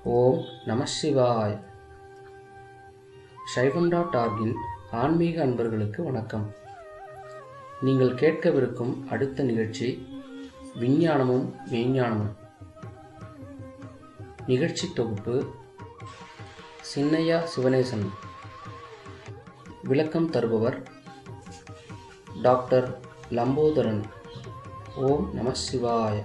ஓம் நம சிவாய் சைவம் டாட் ஆர்கின் ஆன்மீக அன்பர்களுக்கு வணக்கம் நீங்கள் கேட்கவிருக்கும் அடுத்த நிகழ்ச்சி விஞ்ஞானமும் மெய்ஞானமும் நிகழ்ச்சி தொகுப்பு சின்னையா சிவனேசன் விளக்கம் தருபவர் டாக்டர் லம்போதரன் ஓம் நம சிவாய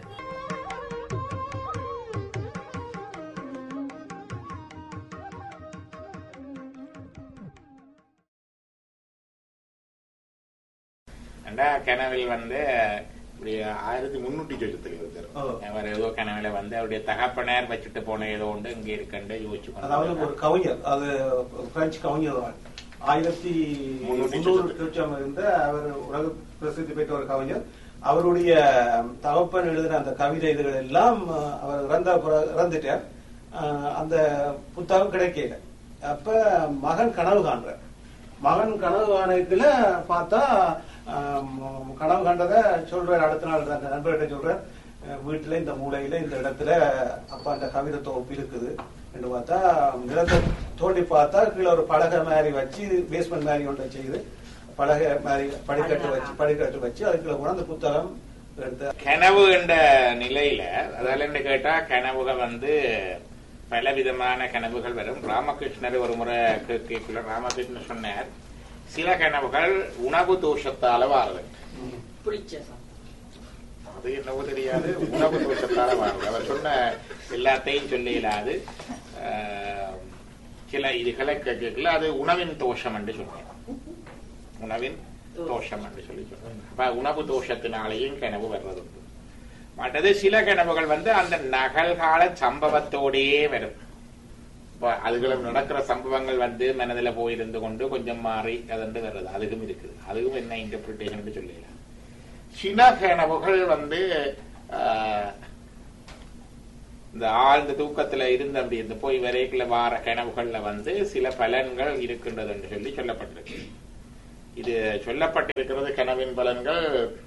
அண்டா கனவில் வந்து இப்படி ஆயிரத்தி முன்னூத்தி சொச்சத்துல ஓ. ஒருத்தர் அவர் ஏதோ கனவுல வந்து அவருடைய தகப்பனார் வச்சுட்டு போன ஏதோ உண்டு இங்க இருக்கண்டு யோசிச்சு அதாவது கொண்டு ஒரு கவிஞர் அது பிரெஞ்சு கவிஞர் தான் ஆயிரத்தி முன்னூத்தி முன்னூறு சொச்சம். திருச்சம் இருந்த அவர் உலக பிரசித்தி பெற்ற ஒரு கவிஞர் அவருடைய தகப்பன் எழுதின அந்த கவிதை இதுகள் எல்லாம் அஹ், அவர் இறந்த பிறகு- இறந்துட்டார் அஹ், அந்த புத்தகம் கிடைக்கல அப்ப மகன் கனவு காண்றார் மகன் கனவு காணத்துல பார்த்தா அஹ், ம- கனவு கண்டதை சொல்றார் அடுத்த நாள் அந்த நண்பர்கிட்ட சொல்றார் அஹ், வீட்டுல இந்த மூலையில இந்த இடத்துல அப்பா அந்த கவிதை தொகுப்பு இருக்குது என்று பார்த்தா நிலத்தை தோண்டி பார்த்தா கீழே ஒரு பலகை மாதிரி வச்சு பேஸ்மெண்ட் மாதிரி ஒன்றை செய்து பலகை மாதிரி படிக்கட்டு வச்சு படிக்கட்டு வச்சு அதுக்குள்ள கூட அந்த புத்தகம் எடுத்து கனவு என்ற நிலையில அதால என்ன கேட்டா கனவுகள் வந்து பல விதமான கனவுகள் வரும் ராமகிருஷ்ணர் ஒரு முறை கே- கேட்கல ராமகிருஷ்ணர் சொன்னார் சில கனவுகள் உணவு தோஷத்தால வாருது புளிச்ச சாதம். அது என்னவோ தெரியாது உணவு தோஷத்தால வாருது அவர் சொன்ன எல்லாத்தையும் சொல்ல இயலாது ஆஹ், சில இதுகளை கேட்கல அது உணவின் தோஷம் என்று சொன்னேன் உணவின் தோஷம் என்று சொல்லி சொன்னேன் அப்ப உணவு தோஷத்தினாலேயும் கனவு வர்றது உண்டு மற்றது சில கனவுகள் வந்து அந்த நகல்கால சம்பவத்தோடையே வரும் இப்ப அதுகளும் நடக்கிற சம்பவங்கள் வந்து மனதில் போயிருந்து கொண்டு கொஞ்சம் மாறி அதண்டு வர்றது அதுக்கும் இருக்குது அதுவும் என்ன இன்டர்பிரிட்டேஷன் சொல்லலாம் சில கனவுகள் வந்து ஆஹ், இந்த ஆழ்ந்த தூக்கத்துல இருந்து அப்படி இந்த போய் வரைக்குள்ள வார கனவுகள்ல வந்து சில பலன்கள் இருக்கின்றது என்று சொல்லி சொல்லப்பட்டிருக்கு இது சொல்லப்பட்டிருக்கிறது கனவின் பலன்கள்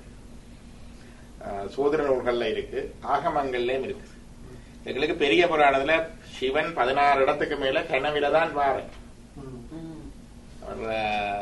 ஆஹ், சோதர நூல்கள்ல இருக்கு ஆகமங்கள்லயும் இருக்கு எங்களுக்கு பெரிய புராணத்துல சிவன் பதினாறு இடத்துக்கு மேல கனவில தான் வாரேன் ம். ம். அவர்